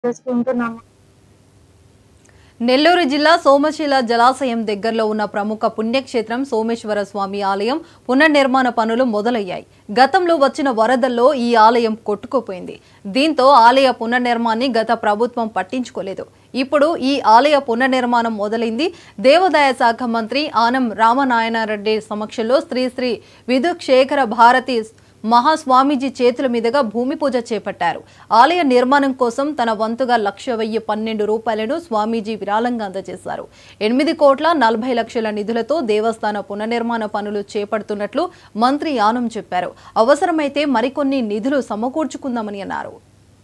చేసుకుంటున్నాము నెల్లూరు జిల్లా సోమశిల జలాశయం దగ్గరలో ఉన్న ప్రముఖ పుణ్యక్షేత్రం సోమేశ్వర స్వామి ఆలయం పునర్నిర్మాణ పనులు మొదలయ్యాయి గతంలో వచ్చిన వరదల్లో ఈ ఆలయం కొట్టుకుపోయింది దీంతో ఆలయ పునర్నిర్మాణాన్ని గత ప్రభుత్వం పట్టించుకోలేదు ఇప్పుడు ఈ ఆలయ పునర్నిర్మాణం మొదలైంది దేవాదాయ శాఖ మంత్రి ఆనం రామనారాయణరెడ్డి సమక్షంలో శ్రీ శ్రీ విధుక్షేఖర భారతి మహాస్వామీజీ చేతుల మీదుగా భూమి పూజ చేపట్టారు ఆలయ నిర్మాణం కోసం తన వంతుగా లక్ష వెయ్యి పన్నెండు రూపాయలను స్వామీజీ విరాళంగా అందజేశారు ఎనిమిది కోట్ల నలభై లక్షల నిధులతో దేవస్థాన పునర్నిర్మాణ పనులు చేపడుతున్నట్లు మంత్రి యానం చెప్పారు అవసరమైతే మరికొన్ని నిధులు సమకూర్చుకుందామని అన్నారు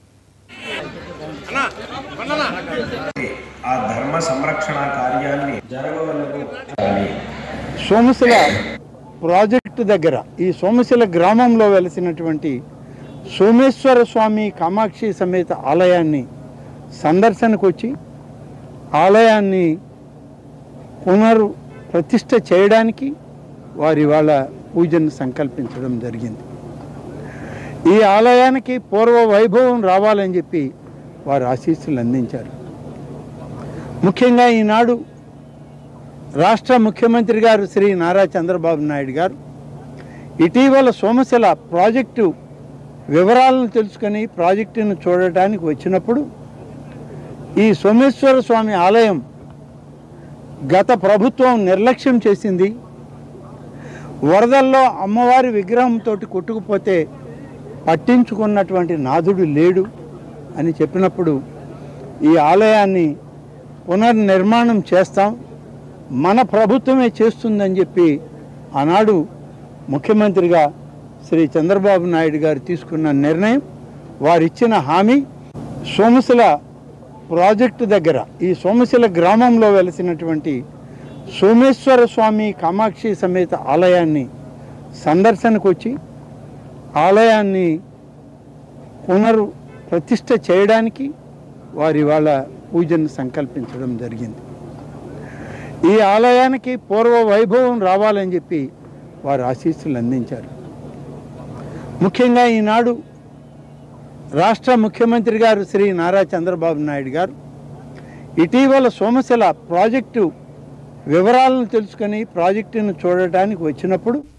ఆ ధర్మ సంరక్షణ కార్యాన్ని జరగవలను సోమశిల ప్రాజెక్టు దగ్గర ఈ సోమశిల గ్రామంలో వెలిసినటువంటి సోమేశ్వర స్వామి కామాక్షి సమేత ఆలయాన్ని సందర్శనకు వచ్చి ఆలయాన్ని పునరు ప్రతిష్ట చేయడానికి వారి వాళ్ళ పూజను సంకల్పించడం జరిగింది ఈ ఆలయానికి పూర్వ వైభవం రావాలని చెప్పి వారు ఆశీస్సులు అందించారు ముఖ్యంగా ఈనాడు రాష్ట్ర ముఖ్యమంత్రి గారు శ్రీ నారా చంద్రబాబు నాయుడు గారు ఇటీవల సోమశిల ప్రాజెక్టు వివరాలను తెలుసుకొని ప్రాజెక్టును చూడటానికి వచ్చినప్పుడు ఈ సోమేశ్వర స్వామి ఆలయం గత ప్రభుత్వం నిర్లక్ష్యం చేసింది వరదల్లో అమ్మవారి విగ్రహంతో కొట్టుకుపోతే పట్టించుకున్నటువంటి నాథుడు లేడు అని చెప్పినప్పుడు ఈ ఆలయాన్ని పునర్నిర్మాణం చేస్తాం మన ప్రభుత్వమే చేస్తుందని చెప్పి ఆనాడు ముఖ్యమంత్రిగా శ్రీ చంద్రబాబు నాయుడు గారు తీసుకున్న నిర్ణయం వారిచ్చిన హామీ సోమశిల ప్రాజెక్టు దగ్గర ఈ సోమశిల గ్రామంలో వెలిసినటువంటి సోమేశ్వర స్వామి కామాక్షి సమేత ఆలయాన్ని సందర్శనకు వచ్చి ఆలయాన్ని పునరు ప్రతిష్ట చేయడానికి వారి వాళ్ళ పూజను సంకల్పించడం జరిగింది ఈ ఆలయానికి పూర్వ వైభవం రావాలని చెప్పి వారు ఆశీస్సులు అందించారు ముఖ్యంగా ఈనాడు రాష్ట్ర ముఖ్యమంత్రి గారు శ్రీ నారా చంద్రబాబు నాయుడు గారు ఇటీవల సోమశిల ప్రాజెక్టు వివరాలను తెలుసుకొని ప్రాజెక్టును చూడటానికి వచ్చినప్పుడు